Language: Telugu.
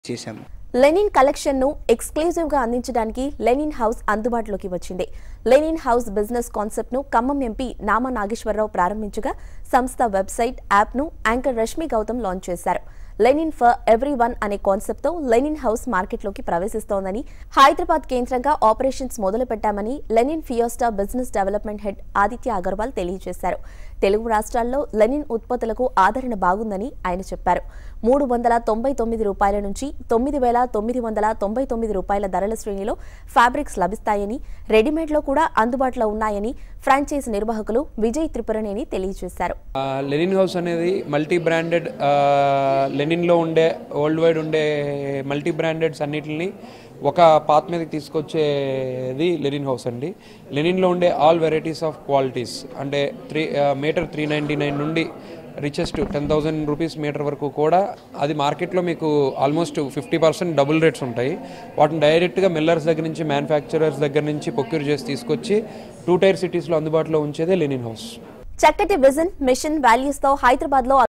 చేశాము లెనిన్ కలెక్షన్ ను ఎక్స్క్లూజివ్ గా అందించడానికి లెనిన్ హౌస్ అందుబాటులోకి వచ్చింది లెనిన్ హౌస్ బిజినెస్ కాన్సెప్ట్ ను ఖమ్మం ఎంపీ నామా నాగేశ్వరరావు ప్రారంభించగా సంస్థ వెబ్సైట్ యాప్ ను యాంకర్ రష్మి గౌతమ్ లాంచ్ చేశారు లెనిన్ ఫర్ ఎవ్రీ వన్ అనే కాన్సెప్ట్ తో లెనిన్ హౌస్ మార్కెట్లోకి ప్రవేశిస్తోందని హైదరాబాద్ కేంద్రంగా ఆపరేషన్స్ మొదలు పెట్టామని linen fiesta business development head Aditya Agarwal తెలియజేశారు తెలుగు రాష్ట్రాల్లో లెనిన్ ఉత్పత్తులకు ఆదరణ బాగుందని ఆయన చెప్పారు మూడు వందల తొంభై తొమ్మిది రూపాయల నుంచి తొమ్మిది వేల తొమ్మిది వందల తొంభై తొమ్మిది రూపాయల ధరల శ్రేణిలో ఫ్యాబ్రిక్స్ లభిస్తాయని రెడీమేడ్లో కూడా అందుబాటులో ఉన్నాయని ఫ్రాంచైజ్ నిర్వాహకులు విజయ్ త్రిపురనేని తెలియజేశారు ఆ, లెనిన్ హౌస్ అనేది మల్టీ బ్రాండెడ్ ఆ, లెనిన్లో ఉండే వరల్డ్ వైడ్ ఉండే మల్టీ బ్రాండెడ్స్ అన్నిటిని ఒక పాత్ మీదకి తీసుకొచ్చేది లెనిన్ హౌస్ అండి లెనిన్లో ఉండే ఆల్ వెరైటీస్ ఆఫ్ క్వాలిటీస్ అంటే three metre three ninety nine నుండి richest ten thousand rupees metre వరకు కూడా అది మార్కెట్లో మీకు almost fifty percent double rates ఉంటాయి వాటిని డైరెక్ట్గా మిల్లర్స్ దగ్గర నుంచి మ్యానుఫ్యాక్చరర్స్ దగ్గర నుంచి ప్రొక్యూర్ చేసి తీసుకొచ్చి టూ టైర్ సిటీస్లో అందుబాటులో ఉంచేదే లెనిన్ హౌస్ చక్కటి విజన్ మిషన్ వాల్యూస్ తో హైదరాబాద్ లో